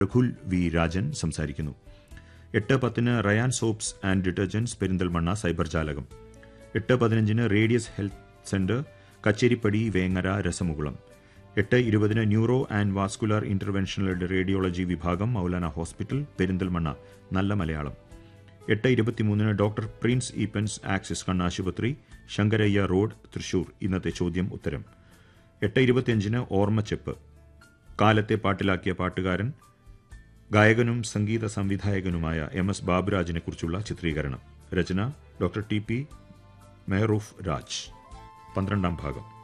രഘുൽ V Rajan സംസാരിക്കുന്നു എട്ട് പത്തിന് Rayan soaps and detergents Perinthalmanna cyber ജാലകം എട്ട് പതിനഞ്ചിന് radius health centre Kacheripady Vengara രസമുകുളം എട്ട് ഇരുപതിന് neuro and vascular interventional radiology വിഭാഗം മൗലാന ഹോസ്പിറ്റൽ പെരിന്തൽമണ്ണ നല്ല മലയാളം എട്ട് ഇരുപത്തിമൂന്നിന് ഡോക്ടർ പ്രിൻസ് ഈപ്പൻസ് ആക്സിസ് കണ്ണാശുപത്രി ശങ്കരയ്യ റോഡ് തൃശൂർ ഇന്നത്തെ ചോദ്യം ഉത്തരം എട്ട് ഇരുപത്തിയഞ്ചിന് ഓർമ്മച്ചെപ്പ് കാലത്തെ പാട്ടിലാക്കിയ പാട്ടുകാരൻ ഗായകനും സംഗീത സംവിധായകനുമായ എം എസ് ബാബുരാജിനെക്കുറിച്ചുള്ള ചിത്രീകരണം രചന doctor T P Mehroof Raj പന്ത്രണ്ടാം ഭാഗം